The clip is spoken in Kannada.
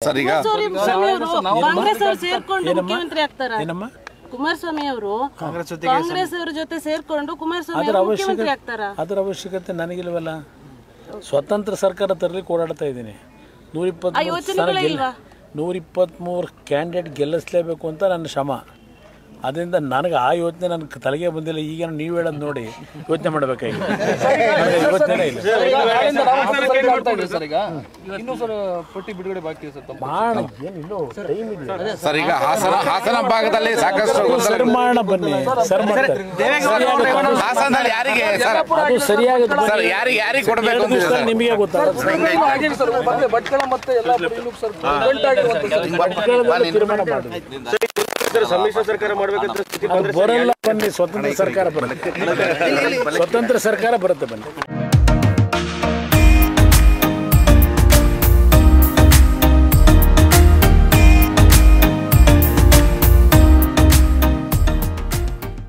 ಸರ್ ಈಗ ಕುಮಾರಸ್ವಾಮಿ ಅವರು ಕಾಂಗ್ರೆಸ್ ಅವರು ಸೇರ್ಕೊಂಡು ಮುಖ್ಯಮಂತ್ರಿ ಆಗ್ತಾರ ಏನಮ್ಮ ಕುಮಾರಸ್ವಾಮಿ ಅವರು ಕಾಂಗ್ರೆಸ್ ಅವ್ರ ಜೊತೆ ಸೇರ್ಕೊಂಡು ಕುಮಾರಸ್ವಾಮಿ ಅದರ ಅವರು ಮುಖ್ಯಮಂತ್ರಿ ಅವಶ್ಯಕತೆ ಆಗ್ತಾರ ಅದರ ಅವಶ್ಯಕತೆ ನನಗಿಲ್ವಲ್ಲ ಸ್ವತಂತ್ರ ಸರ್ಕಾರ ತರಲಿಕ್ಕೆ ಓಡಾಡ್ತಾ ಇದ್ದೀನಿ ನೂರ ಆ ಇಪ್ಪತ್ತ್ಮೂರು ಸ್ಥಾನ ಯೋಚನೆಗಳೇ ಗೆಲ್ಲ ಇಲ್ವಾ? ನೂರ ಇಪ್ಪತ್ತ್ಮೂರು ಕ್ಯಾಂಡಿಡೇಟ್ ಗೆಲ್ಲಿಸ್ಲೇಬೇಕು ಅಂತ ನನ್ನ ಶ್ರಮ ಅದರಿಂದ ನನಗೆ ಆ ಯೋಚನೆ ನನ್ನ ತಲೆಗೆ ಬಂದಿಲ್ಲ ಈಗ ನೀವು ಹೇಳೋದು ನೋಡಿ ಯೋಚನೆ ಮಾಡಬೇಕಾಗಿದೆ ಯೋಚನೆ ಇಲ್ಲ ನಾಳೆಯಿಂದ ನಾಮಪತ್ರ ಸಲ್ಲಿಕೆ ಮಾಡ್ತಾ ಇದ್ದೀವಿ ಸರ್ ಈಗ ಇನ್ನೂ ಸರ್ ಪಟ್ಟಿ ಬಿಡುಗಡೆ ಬಾಕಿ ಇದೆ ಸರ್ ತಮ್ಮ ಮಾಡೋಣ ಏನು ಇನ್ನೂ ಟೈಮ್ ಇದೆ ಸರ್ ಈಗ ಹಾಸನ ಹಾಸನ ಭಾಗದಲ್ಲಿ ಸಾಕಷ್ಟು ಗೊಂದಲ ಸರ್ ಮಾಡೋಣ ಬನ್ನಿ ಸರ್ ಮಾಡ್ತಾರೆ ಹಾಸನದಲ್ಲಿ ಯಾರಿಗೆ ಸರ್ ಅದು ಸರಿಯಾಗುತ್ತೆ ಸರ್ ಯಾರಿಗೆ ಯಾರಿಗೆ ಕೊಡಬೇಕು ಎರಡು ಅಂತಿದೆ ದಿವಸದಲ್ಲಿ ಸರ್ ನಿಮಗೆ ಗೊತ್ತಾಗುತ್ತೆ ಇನ್ನೂ ಆಗಿದೆ ಸರ್ ಮತ್ತೆ ಭಟ್ಕಳ ಮತ್ತೆ ಎಲ್ಲ ಇನ್ನೂ ಸರ್ ಗಂಟಾಗಿರುವಂತ ಸರ್ ಭಟ್ಕಳದಲ್ಲಿ ತೀರ್ಮಾನ ಮಾಡಿ ಸಮ್ಮಿಶ್ರ ಸರ್ಕಾರ ಮಾಡ್ಬೇಕಂತ ಸ್ಥಿತಿ ಅದು ಬರಲ್ಲ ಬನ್ನಿ ಸ್ವತಂತ್ರ ಸರ್ಕಾರ ಬರುತ್ತೆ ಸ್ವತಂತ್ರ ಸರ್ಕಾರ ಬರುತ್ತೆ ಬನ್ನಿ